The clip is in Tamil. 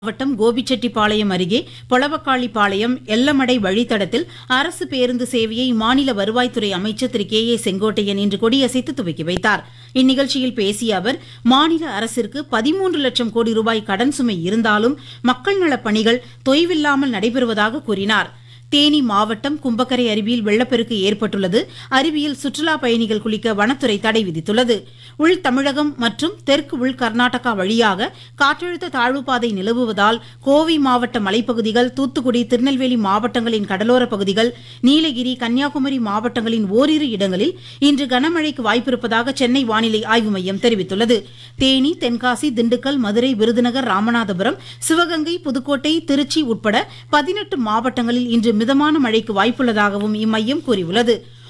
மாவட்டம் கோபிச்செட்டிப்பாளையம் அருகே பொளவக்காளிப்பாளையம் எல்லமடை வழித்தடத்தில் அரசு பேருந்து சேவையை மாநில வருவாய்த்துறை அமைச்சர் திரு கே ஏ செங்கோட்டையன் இன்று கொடியசைத்து துவக்கி வைத்தார் இந்நிகழ்ச்சியில் பேசிய அவர் மாநில அரசிற்கு பதிமூன்று லட்சம் கோடி ரூபாய் கடன் சுமை இருந்தாலும் மக்கள் நலப் பணிகள் தொய்வில்லாமல் நடைபெறுவதாக கூறினார் தேனி மாவட்டம் கும்பக்கரை அருவியில் வெள்ளப்பெருக்கு ஏற்பட்டுள்ளது அருவியில் சுற்றுலா பயணிகள் குளிக்க வனத்துறை தடை விதித்துள்ளது உள் தமிழகம் மற்றும் தெற்கு உள் கர்நாடகா வழியாக காற்றழுத்த தாழ்வுப்பாதை நிலவுவதால் கோவை மாவட்ட மலைப்பகுதிகள் தூத்துக்குடி திருநெல்வேலி மாவட்டங்களின் கடலோரப் பகுதிகள் நீலகிரி கன்னியாகுமரி மாவட்டங்களின் ஓரிரு இடங்களில் இன்று கனமழைக்கு வாய்ப்பிருப்பதாக சென்னை வானிலை ஆய்வு மையம் தெரிவித்துள்ளது தேனி தென்காசி திண்டுக்கல் மதுரை விருதுநகர் ராமநாதபுரம் சிவகங்கை புதுக்கோட்டை திருச்சி உட்பட பதினெட்டு மாவட்டங்களில் இன்று மிதமான மழைக்கு வாய்ப்புள்ளதாகவும் இம்மையம் கூறியுள்ளது